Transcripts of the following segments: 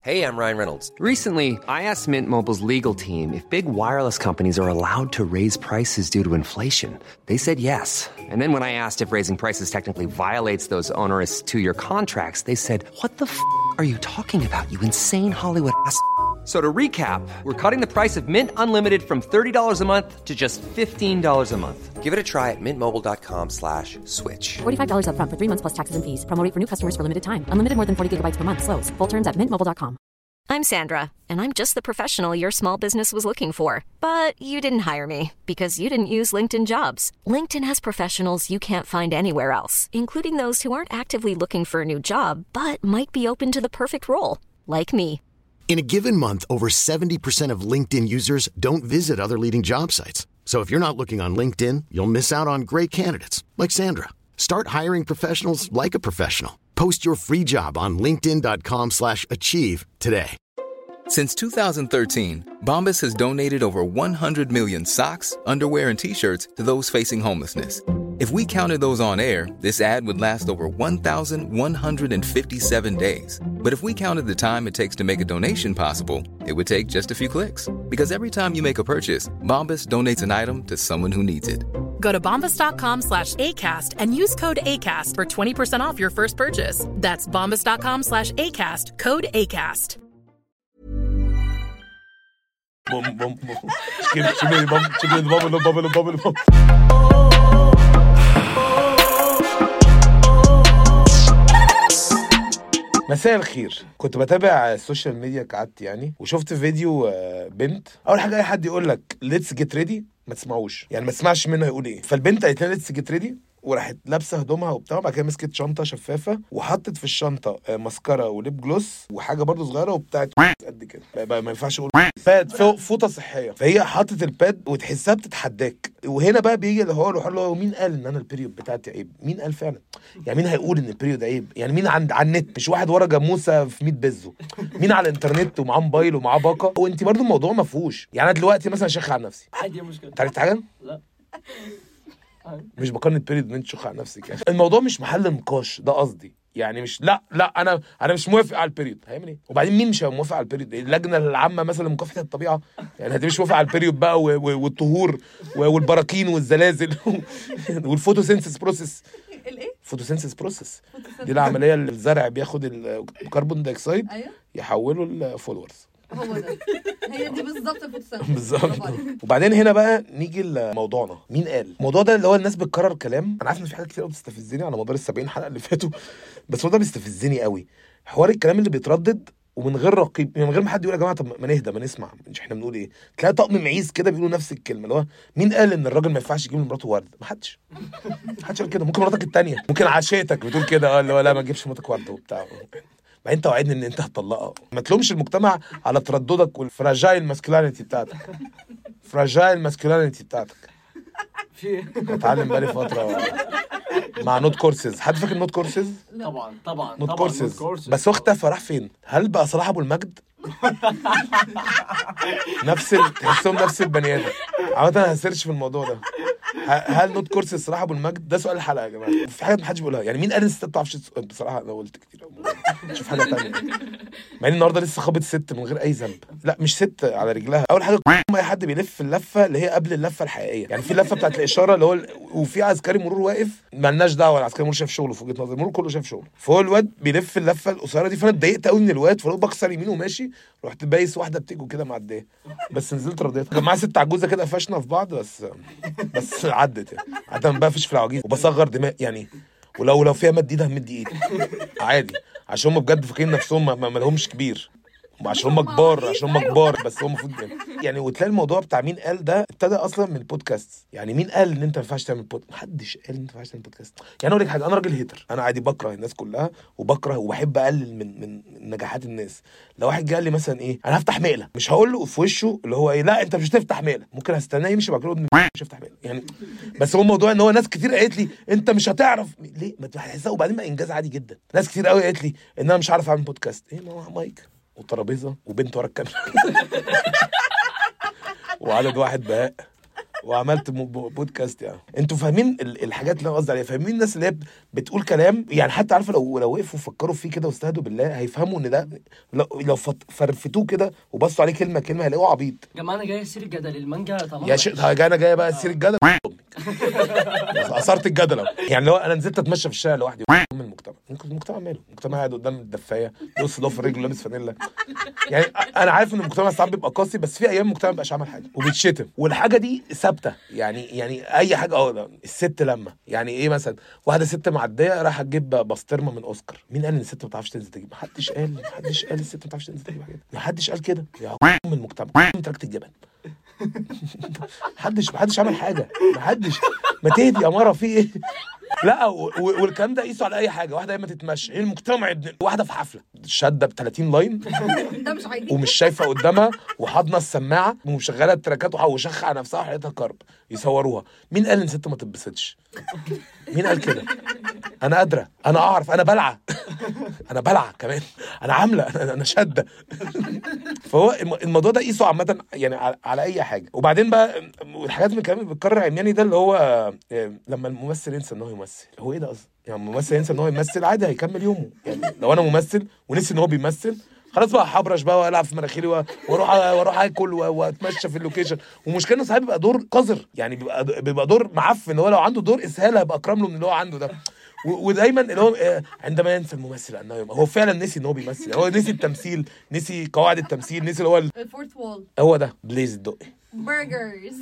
Hey, I'm Ryan Reynolds. Recently, I asked Mint Mobile's legal team if big wireless companies are allowed to raise prices due to inflation. They said yes. And then when I asked if raising prices technically violates those onerous two year contracts, they said, What the f are you talking about, you insane Hollywood ass? So to recap, we're cutting the price of Mint Unlimited from $30 a month to just $15 a month. Give it a try at mintmobile.com slash switch. $45 upfront for three months plus taxes and fees. Promo rate for new customers for limited time. Unlimited more than 40 gigabytes per month. Slows. Full terms at mintmobile.com. I'm Sandra, and I'm just the professional your small business was looking for. But you didn't hire me because you didn't use LinkedIn jobs. LinkedIn has professionals you can't find anywhere else, including those who aren't actively looking for a new job but might be open to the perfect role, like me. In a given month, over 70% of LinkedIn users don't visit other leading job sites. So if you're not looking on LinkedIn, you'll miss out on great candidates like Sandra. Start hiring professionals like a professional. Post your free job on linkedin.com/achieve slash achieve today. Since 2013, Bombas has donated over 100 million socks, underwear, and t-shirts to those facing homelessness. If we counted those on air, this ad would last over 1,157 days. But if we counted the time it takes to make a donation possible, it would take just a few clicks. Because every time you make a purchase, Bombas donates an item to someone who needs it. Go to bombas.com slash ACAST and use code ACAST for 20% off your first purchase. That's bombas.com slash ACAST, code ACAST. Bum, bum, bum. Give, give me the bum, give me the bubble, bubble, bubble, bubble. مساء الخير كنت بتابع السوشيال ميديا كعادتي يعني وشفت فيديو آه، بنت اول حاجه اي حد يقول لك ليتس جيت ريدي ما تسمعوش يعني ما تسمعش منه هيقول ايه فالبنت قالت لها ليتس جيت ريدي وراحت لابسه هدومها وبتاع وبعد كده مسكت شنطه شفافه وحطت في الشنطه آه، ماسكارا وليب جلوس وحاجه برضو صغيره وبتاعت قد كده ما- ما ما ينفعش اقول باد فوق- فوطه صحيه فهي حطت الباد وتحسها بتتحداك وهنا بقى بيجي اللي هو الحوار اللي هو مين قال ان انا البيريود بتاعتي عيب مين قال فعلا يعني مين هيقول ان البيريود عيب يعني مين عند على النت مش واحد ورا جاموسه في 100 بزو مين على الانترنت ومعاه موبايل ومعاه باقه وانت برضو الموضوع ما فيهوش يعني انا دلوقتي مثلا شيخ على نفسي عادي مشكلة انت عرفت حاجه لا مش بقارن البيريود ان انت تشخ على نفسك يعني الموضوع مش محل نقاش ده قصدي يعني مش لا لا انا انا مش موافق على البيريود هيعمل ايه وبعدين مين مش هيبقى موافق على البيريود اللجنه العامه مثلا لمكافحه الطبيعه يعني هتبقى مش موافق على البيريود بقى و- و- والطهور و- والبراكين والزلازل والفوتوسينثيس بروسيس الايه؟ فوتوسينثيس بروسيس دي العمليه اللي الزرع بياخد الكربون دايوكسيد ايوه يحوله لفولورز هو ده هي دي بالظبط الفوتوسينثيس بالظبط برافو عليك. وبعدين هنا بقى نيجي لموضوعنا مين قال الموضوع ده اللي هو الناس بتكرر كلام انا عارف ان في حاجات كتير قوي بتستفزني على مدار ال 70 حلقه اللي فاتوا بس الموضوع ده بيستفزني قوي حوار الكلام اللي بيتردد ومن غير رقيب من غير ما حد يقول يا جماعه طب ما نهدى ما نسمع مش احنا بنقول ايه تلاقي طقم معيز كده بيقولوا نفس الكلمه اللي هو مين قال ان الراجل ما ينفعش يجيب لمراته ورد ما حدش ما حدش قال كده ممكن مراتك التانية ممكن عشيتك بتقول كده اه اللي هو لا ما تجيبش مراتك ورد وبتاع ما انت وعدني ان انت هتطلقها ما تلومش المجتمع على ترددك والفراجايل ماسكولاريتي بتاعتك فراجايل ماسكولاريتي بتاعتك في إيه؟ بتعلم بقالي فتره مع نوت كورسز حد فاكر نوت كورسز طبعا طبعا نوت طبعا كورسز courses. بس هو اختفى راح فين هل بقى صلاح ابو المجد نفس ال... تحسهم نفس البني ادم عامة انا هسيرش في الموضوع ده ه- هل نوت كورسز صلاح ابو المجد ده سؤال الحلقه يا جماعه في حاجات ما حدش بيقولها يعني مين قال ان الستات ما بتعرفش تسأل؟ بصراحه انا قلت كتير أوي. شوف حاجه تانية مع ان النهارده لسه خابط ست من غير اي ذنب لا مش ست على رجلها اول حاجه اي حد بيلف اللفه اللي هي قبل اللفه الحقيقيه يعني في اللفه بتاعت الاشاره اللي هو ال- وفي عسكري مرور واقف مالناش دعوه العسكري مرور شاف شغله في وجهه نظري المرور كله شاف شغله فهو الواد بيلف اللفه القصيره دي فانا اتضايقت قوي من الواد فلو بكسر يمين وماشي رحت بايس واحده بتيجو كده معديه بس نزلت رضيتها كان معايا ست عجوزه كده قفشنا في بعض بس بس عدت يعني عاده بقفش في العواجيز وبصغر دماغ يعني ولو لو فيها مد ايدي همد ايدي عادي عشان هم بجد فاكرين نفسهم ما- ما ما لهمش كبير عشان هم كبار عشان هم كبار بس هم المفروض يعني- يعني وتلاقي الموضوع بتاع مين قال ده ابتدى اصلا من البودكاست يعني مين قال ان انت ما ينفعش تعمل بودكاست محدش قال ان انت ما ينفعش تعمل بودكاست يعني اقول لك حاجه انا راجل هيتر انا عادي بكره الناس كلها وبكره وبحب اقلل من من نجاحات الناس لو واحد جه قال لي مثلا ايه انا هفتح مقله مش هقول له في وشه اللي هو ايه لا انت مش هتفتح مقله ممكن هستناه يمشي بعد كده أقول له مش هفتح مقله يعني بس هو الموضوع ان هو ناس كتير قالت لي انت مش هتعرف ليه ما تحسها وبعدين ما انجاز عادي جدا ناس كتير قوي قالت لي ان انا مش عارف اعمل بودكاست ايه ما هو مايك وترابيزه وبنت ورا الكاميرا وعدد واحد بهاء وعملت م- ب- بودكاست يعني انتوا فاهمين ال- الحاجات اللي انا قصدي عليها فاهمين الناس اللي هي ب- بتقول كلام يعني حتى عارفه لو لو وقفوا فكروا فيه كده واستهدوا بالله هيفهموا ان ده لو, لو فت- فرفتوه كده وبصوا عليه كلمه كلمه هيلاقوه عبيط يا جماعه انا جاي اسير الجدل المانجا طبعا يا شيخ انا جاي بقى اسير الجدل اثرت الجدل أهو. يعني لو انا نزلت اتمشى في الشارع لوحدي من المجتمع ممكن المجتمع ماله المجتمع قاعد قدام الدفايه بص ضف رجله لابس فانيلا يعني انا عارف ان المجتمع ساعات بيبقى قاسي بس في ايام المجتمع مبقاش عامل حاجه وبيتشتم والحاجه دي ثابته يعني يعني اي حاجه اه الست لما يعني ايه مثلا واحده ست معديه رايحه تجيب بسطرمه من اوسكار مين قال ان الست ما بتعرفش تنزل تجيب محدش قال محدش قال الست ما بتعرفش تنزل تجيب حاجه محدش قال كده يا من المجتمع تركت الجبل محدش محدش عمل حاجه محدش ما تهدي يا مره في ايه لا و- و- والكلام ده قيسه على اي حاجه واحده ما تتمشى ايه المجتمع يا ابن واحده في حفله شاده ب 30 لاين ده مش عادي ومش شايفه قدامها وحاضنه السماعه ومشغله التراكات وح- وشخ على نفسها وحياتها كرب يصوروها مين قال ان ست ما تتبسطش مين قال كده انا قادره انا اعرف انا بلعه انا بلعه كمان انا عامله انا أنا شاده فهو الم- الموضوع ده قيسه عامه يعني على, على اي حاجه وبعدين بقى الحاجات من الكلام اللي بتكرر عمياني ده اللي هو آه، لما الممثل ينسى ان هو يمثل هو ايه ده اصلا يعني الممثل ينسى ان هو يمثل عادي هيكمل يومه يعني لو انا ممثل ونسي ان هو بيمثل خلاص بقى هبرش بقى والعب في مناخيري و- واروح واروح اكل و- واتمشى في اللوكيشن والمشكله انه ساعات بيبقى دور قذر يعني بيبقى بيبقى دور معفن هو لو عنده دور اسهال هيبقى اكرم له من اللي هو عنده ده و- ودايما اللي هو آه، عندما ينسى الممثل انه يم- هو فعلا نسي ان هو بيمثل هو نسي التمثيل نسي قواعد التمثيل نسي اللي هو ال- الفورث وول هو ده بليز الدقي برجرز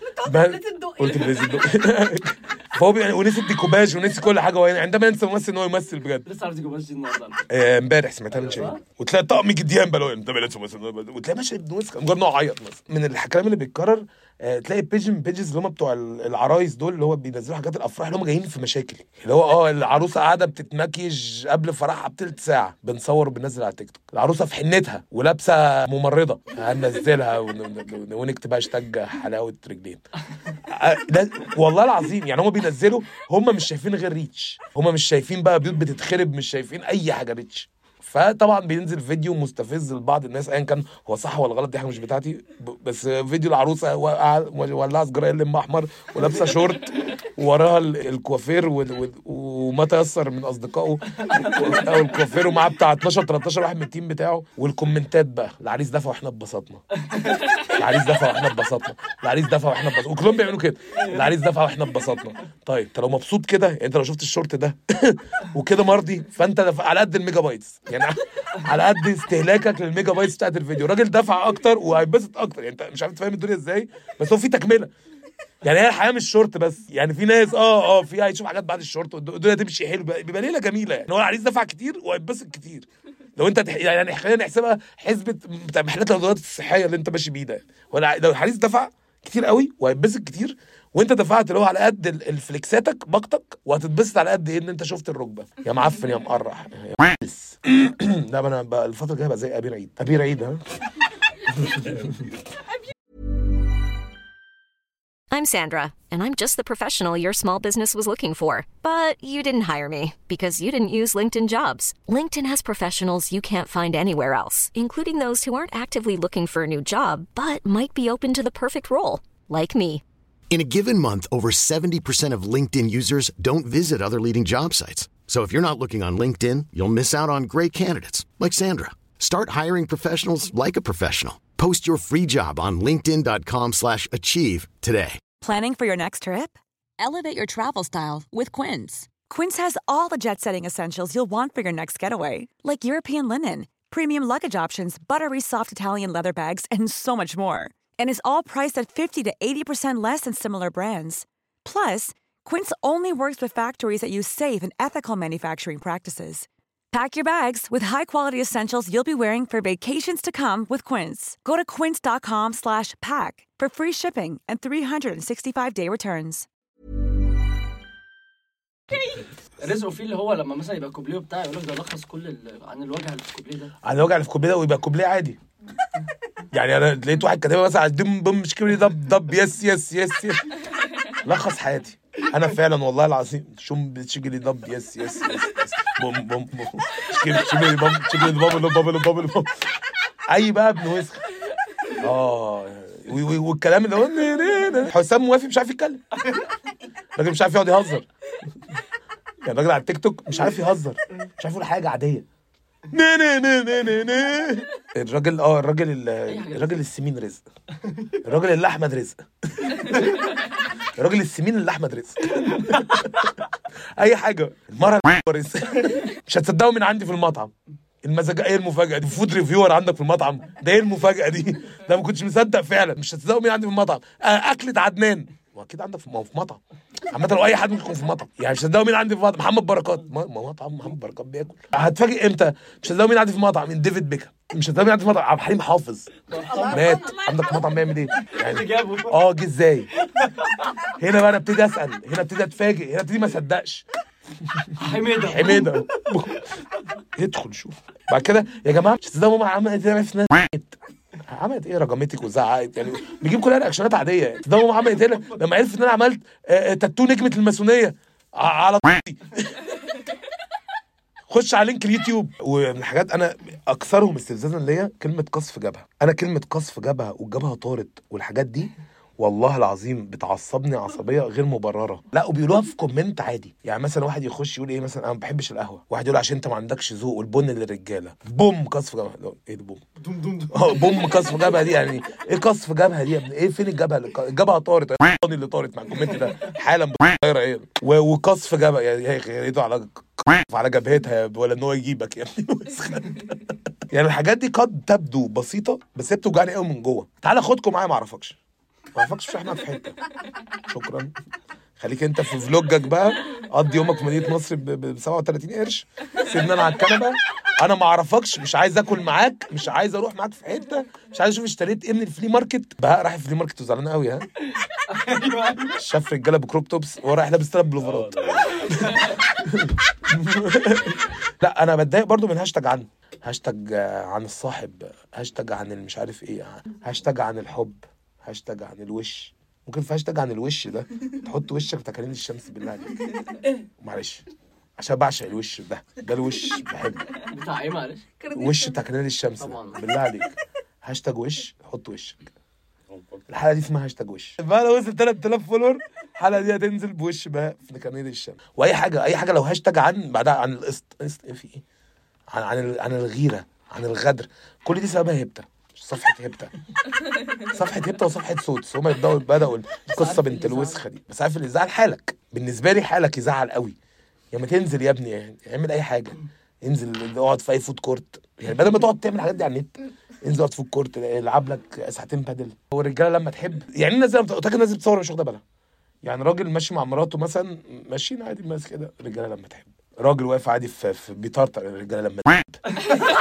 بل- قلت بليز الدقي فهو بي- ونسي الديكوباج ونسي كل حاجه هو يعني عندما ينسى الممثل ان هو يمثل بجد لسه عارف تجيبهاش دي النهارده آه، امبارح سمعتها من شيء وتلاقي طقم جديان بقى انت بلاتش مثلا وتلاقي ماشي ابن وسخ مجرد انه عيط مثلا من الكلام اللي بيتكرر آه، تلاقي بيج من بيجز اللي هم بتوع ال- العرايس دول اللي هو بينزلوا حاجات الافراح اللي هم جايين في مشاكل اللي هو اه العروسه قاعده بتتمكيج قبل فرحها بتلت ساعه بنصور وبننزل على تيك توك العروسه في حنتها ولابسه ممرضه هننزلها ون- ون- ونكتب هاشتاج حلاوه رجلين آه، ده والله العظيم يعني هم بينزلوا هم مش شايفين غير ريتش هم مش شايفين بقى بيوت بتتخرب مش شايفين اي حاجه ريتش فطبعا بينزل فيديو مستفز لبعض الناس ايا كان هو صح ولا غلط دي حاجه مش بتاعتي ب- بس فيديو العروسه واقعة- ولعها سجاره لم احمر ولابسه شورت ووراها ال- الكوافير وال- وال- وما تيسر من اصدقائه او الكوافير ومعاه بتاع 12 13 واحد من التيم بتاعه والكومنتات بقى العريس دفع واحنا اتبسطنا العريس دفع واحنا اتبسطنا العريس دفع واحنا اتبسطنا وكلهم بيعملوا كده العريس دفع واحنا اتبسطنا طيب انت لو مبسوط كده يعني انت لو شفت الشورت ده وكده مرضي فانت دفع على قد الميجا بايتس يعني على قد استهلاكك للميجا بايتس بتاعت الفيديو الراجل دفع اكتر وهيتبسط اكتر يعني انت مش عارف تفهم الدنيا ازاي بس هو في تكمله يعني هي الحياه مش شورت بس يعني في ناس اه اه في هيشوف حاجات بعد الشورت والدنيا تمشي حلو بقى- بيبقى ليله جميله يعني هو العريس دفع كتير وهيتبسط كتير لو انت تح... يعني خلينا نحسبها حسبه بتاع محلات الادوات الصحيه اللي انت ماشي بيه ده هو الع- لو العريس دفع كتير قوي وهيتبسط كتير وانت دفعت اللي هو على قد ال- الفليكساتك باقتك وهتتبسط على قد ايه ان انت شفت الركبه يا معفن يا مقرح يا مقلس. لا ما انا بقى الفتره الجايه بقى زي ابي عيد ابي عيد ها I'm Sandra, and I'm just the professional your small business was looking for. But you didn't hire me because you didn't use LinkedIn jobs. LinkedIn has professionals you can't find anywhere else, including those who aren't actively looking for a new job but might be open to the perfect role, like me. In a given month, over 70% of LinkedIn users don't visit other leading job sites. So if you're not looking on LinkedIn, you'll miss out on great candidates like Sandra. Start hiring professionals like a professional. Post your free job on linkedin.com/achieve slash achieve today. Planning for your next trip? Elevate your travel style with Quince. Quince has all the jet setting essentials you'll want for your next getaway, like European linen, premium luggage options, buttery soft Italian leather bags, and so much more. And is all priced at 50 to 80% less than similar brands. Plus, Quince only works with factories that use safe and ethical manufacturing practices. Pack your bags with high-quality essentials you'll be wearing for vacations to come with Quince. Go to quince.com slash pack for free shipping and 365-day returns. رزقه فيه اللي هو لما مثلا يبقى كوبليه بتاعي يقول لك ده لخص كل ال- عن الوجع اللي في الكوبليه ده على الوجع اللي في الكوبليه ده ويبقى كوبليه عادي يعني انا لقيت واحد كاتبها مثلا على دم بم مش كبري دب دب يس يس يس يس لخص حياتي انا فعلا والله العظيم شم بتشجلي دب يس يس يس يس بوم بوم بوم شكل- شكلي بوم شكلي بابل بابل بابل بابل اي بقى ابن وسخ اه و- و- والكلام اللي هو ني- ني- نا نا حسام موافي مش عارف يتكلم الراجل مش عارف يقعد يهزر يعني الراجل على التيك توك مش عارف يهزر مش عارف يقول حاجه عاديه نا نا نا نا نا نا الراجل اه الراجل ال- الراجل السمين رزق الراجل اللي احمد رزق الراجل السمين اللي احمد رزق اي حاجه المره رزق مش هتصدقوا من عندي في المطعم المزاج ايه المفاجاه دي فود ريفيور عندك في المطعم ده ايه المفاجاه دي ده ما كنتش مصدق فعلا مش هتصدقوا مين عندي في المطعم آه، اكله عدنان ما اكيد عندك في ما هو في مطعم عامة لو اي حد ممكن يكون في مطعم يعني مش هتصدقوا مين عندي في مطعم محمد بركات ما ما مطعم محمد بركات بياكل هتفاجئ امتى مش هتصدقوا مين عندي في مطعم من ديفيد بيكهام مش هتصدقوا مين عندي في مطعم عبد الحليم حافظ مات عندك مطعم بيعمل ايه يعني اه جه ازاي هنا بقى انا ابتدي اسال هنا ابتدي اتفاجئ هنا ابتدي ما اصدقش حميده حميده ادخل شوف بعد كده يا جماعه مش تصدقوا ماما عملت ايه في عملت ايه رجمتك وزعقت يعني بيجيب كلها رياكشنات عاديه يعني تصدقوا ماما عملت ايه لما عرفت ان انا عملت آه، آه، تاتو نجمه الماسونيه ع- على طي. خش على لينك اليوتيوب ومن الحاجات انا اكثرهم استفزازا ليا كلمه قصف جبهه انا كلمه قصف جبهه والجبهه طارت والحاجات دي والله العظيم بتعصبني عصبيه غير مبرره لا وبيقولوها في كومنت عادي يعني مثلا واحد يخش يقول ايه مثلا انا ما بحبش القهوه واحد يقول عشان انت ما عندكش ذوق والبن للرجاله بوم قصف جبهه لا، ايه ده بوم دوم دوم دوم اه بوم قصف جبهه دي يعني ايه قصف جبهه دي يا ابني ايه فين الجبهه اللي- الجبهه طارت الطاني اللي طارت مع الكومنت ده حالا طايره ايه و- وقصف جبهه يعني يا اخي ايده على على جبهتها يا- ولا ان هو يجيبك يا ابني يعني الحاجات دي قد تبدو بسيطه بس هي بتوجعني قوي من جوه تعالى خدكم معايا ما اعرفكش ما اعرفكش مش احنا في حته شكرا خليك انت في فلوجك بقى قضي يومك في مدينه نصر ب 37 قرش سيبني انا على الكنبه انا ما اعرفكش مش عايز اكل معاك مش عايز اروح معاك في حته مش عايز اشوف اشتريت ايه من الفلي ماركت بقى رايح الفلي ماركت وزعلان قوي ها شاف رجاله بكروب توبس وهو رايح لابس ثلاث بلوفرات لا انا بتضايق برضو من هاشتاج عن هاشتاج آه، عن الصاحب هاشتاج عن المش عارف ايه هاشتاج عن الحب هاشتاج عن الوش ممكن في هاشتاج عن الوش ده تحط وشك في تكاليف الشمس بالله عليك معلش عشان بعشق الوش ده ده الوش بحبه بتاع ايه معلش وش تكاليف الشمس ده طبعاً. بالله عليك هاشتاج وش حط وشك الحلقه دي اسمها هاشتاج وش بقى لو وصل 3000 فولور الحلقه دي هتنزل بوش بقى في تكاليف الشمس واي حاجه اي حاجه لو هاشتاج عن بعدها عن القسط قسط ايه في ايه عن عن ال- عن الغيره عن الغدر كل دي سببها هبته صفحه هبته صفحه هبته وصفحه صوت هما يبداوا بداوا القصه بنت الوسخه دي بس عارف اللي يزعل حالك بالنسبه لي حالك يزعل قوي يا ما تنزل يا ابني يعني اعمل اي حاجه انزل اقعد في اي فود كورت يعني بدل ما تقعد تعمل الحاجات دي على النت انزل اقعد في فود كورت العب لك ساعتين بادل هو الرجاله لما تحب يعني الناس زي ما بتقول الناس بتصور مش واخده بالها يعني راجل ماشي مع مراته مثلا ماشيين عادي ماسك كده الرجاله لما تحب راجل واقف عادي في, في بيطرطر الرجاله لما تحب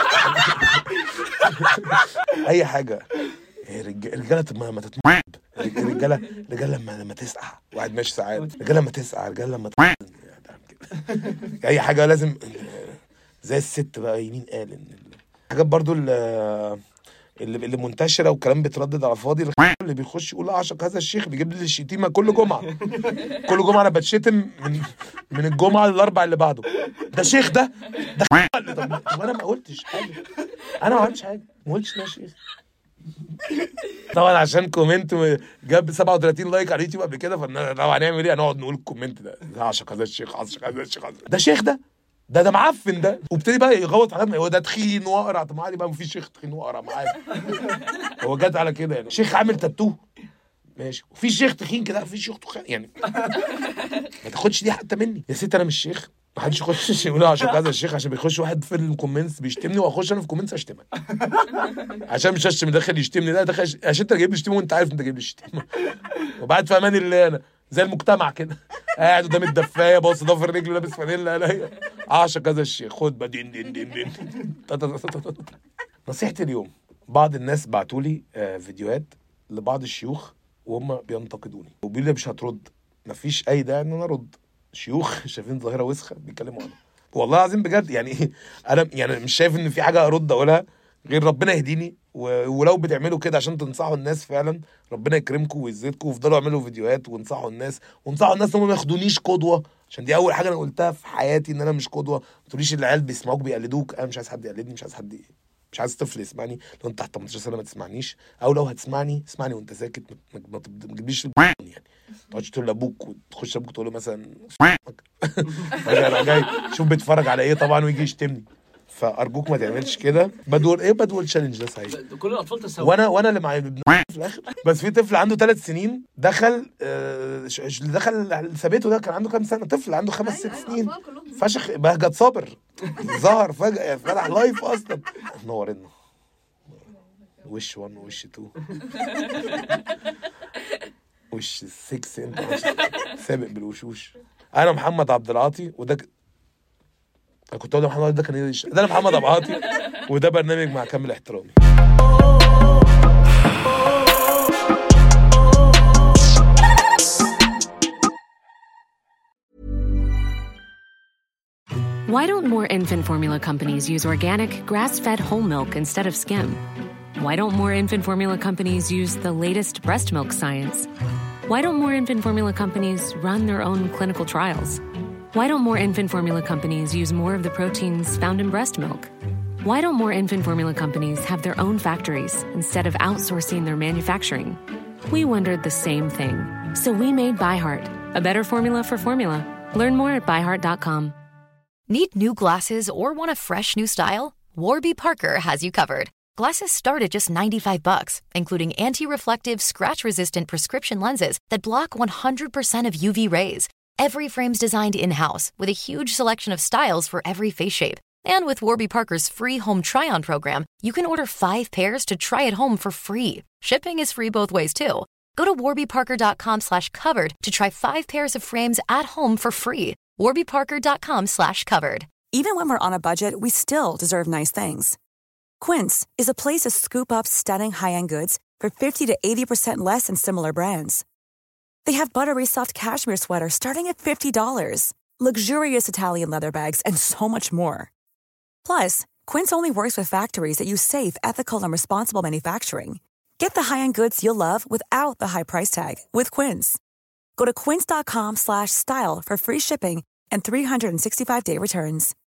اي حاجه إيه الرج- الرجاله طب ما ما تتمعب الرجاله الرجاله لما لما تسقع واحد ماشي ساعات الرجاله لما تسقع الرجاله لما ت- اي حاجه لازم زي الست بقى يمين قال ان الحاجات برضو اللي اللي اللي منتشره والكلام بيتردد على الفاضي الخ- اللي بيخش يقول اعشق هذا الشيخ بيجيب لي الشتيمه كل جمعه كل جمعه انا بتشتم من من الجمعه للاربع اللي بعده ده شيخ ده ده خ- طب طب انا ما قلتش حاجه انا ما عملتش حاجه ما قلتش إن أنا شيخ طبعا عشان كومنت جاب 37 لايك على اليوتيوب قبل كده فطبعا هنعمل ايه هنقعد نقول الكومنت ده ده عشق هذا الشيخ عشق هذا الشيخ ده شيخ ده ده ده معفن ده وابتدي بقى يغوط على هو ده تخين واقرع طب ما عادي بقى مفيش شيخ تخين واقرع معاه هو جت على كده يعني شيخ عامل تاتو ماشي وفي شيخ تخين كده في شيخ تخين يعني ما تاخدش دي حتى مني يا ست انا مش شيخ ما حدش يخش يقول عشان هذا الشيخ عشان بيخش واحد في الكومنتس بيشتمني واخش انا في الكومنتس اشتمك عشان مش هشتم داخل يشتمني لا داخل عشان انت جايب لي شتيمه وانت عارف انت جايب لي شتيمه وبعد في امان الله انا زي المجتمع كده قاعد قدام الدفايه باص ضفر رجله لابس فانيلا انا اعشق هذا الشيخ خد بقى دين دين دين دين تا- تا- تا- تا- تا. نصيحتي اليوم بعض الناس بعتوا لي آه، فيديوهات لبعض الشيوخ وهم بينتقدوني وبيقولوا لي مش هترد مفيش اي داعي ان انا ارد شيوخ شايفين ظاهره وسخه بيتكلموا عنها والله العظيم بجد يعني انا يعني مش شايف ان في حاجه ارد اقولها غير ربنا يهديني و- ولو بتعملوا كده عشان تنصحوا الناس فعلا ربنا يكرمكم ويزيدكم وافضلوا اعملوا فيديوهات وانصحوا الناس وانصحوا الناس ان هم ما ياخدونيش قدوه عشان دي اول حاجه انا قلتها في حياتي ان انا مش قدوه ما تقوليش العيال بيسمعوك بيقلدوك انا مش عايز حد يقلدني مش عايز حد مش عايز طفل يسمعني لو انت تحت 18 سنه ما تسمعنيش او لو هتسمعني اسمعني وانت ساكت ما- ما ما تب- ما تجيبليش يعني ما تقعدش تقول لابوك وتخش ابوك تقول له مثلا فجاه انا جاي شوف بيتفرج على ايه طبعا ويجي يشتمني فارجوك ما تعملش كده بدول ايه بدول تشالنج ده صحيح ده كل الاطفال تساوي وانا وانا اللي معايا ابن في الاخر بس في طفل عنده ثلاث سنين دخل آه، ش- ش- اللي دخل ثابته ده كان عنده كام سنه طفل عنده خمس ست سنين فشخ بهجت صابر ظهر فجاه فتح لايف اصلا نورنا وش 1 وش 2 وش 6 انت مش سابق بالوشوش انا محمد عبد العاطي وده ك... انا كنت اقول محمد عبد العاطي ده كان ايه ده انا محمد عبد العاطي وده برنامج مع كامل احترامي Why don't more infant formula companies use organic, grass fed whole milk instead of skim? Why don't more infant formula companies use the latest breast milk science? Why don't more infant formula companies run their own clinical trials? Why don't more infant formula companies use more of the proteins found in breast milk? Why don't more infant formula companies have their own factories instead of outsourcing their manufacturing? We wondered the same thing. So we made ByHeart, a better formula for formula. Learn more at byheart.com. Need new glasses or want a fresh new style? Warby Parker has you covered. Glasses start at just 95 bucks, including anti-reflective, scratch-resistant prescription lenses that block 100% of UV rays. Every frame's designed in-house with a huge selection of styles for every face shape. And with Warby Parker's free home try-on program, you can order 5 pairs to try at home for free. Shipping is free both ways too. Go to warbyparker.com slash covered to try 5 pairs of frames at home for free. warbyparker.com slash covered. Even when we're on a budget, we still deserve nice things. Quince is a place to scoop up stunning high-end goods for 50 to 80% less than similar brands. They have buttery soft cashmere sweaters starting at $50, luxurious Italian leather bags, and so much more. Plus, Quince only works with factories that use safe, ethical, and responsible manufacturing. Get the high-end goods you'll love without the high price tag with Quince. Go to quince.com slash style for free shipping and 365-day returns.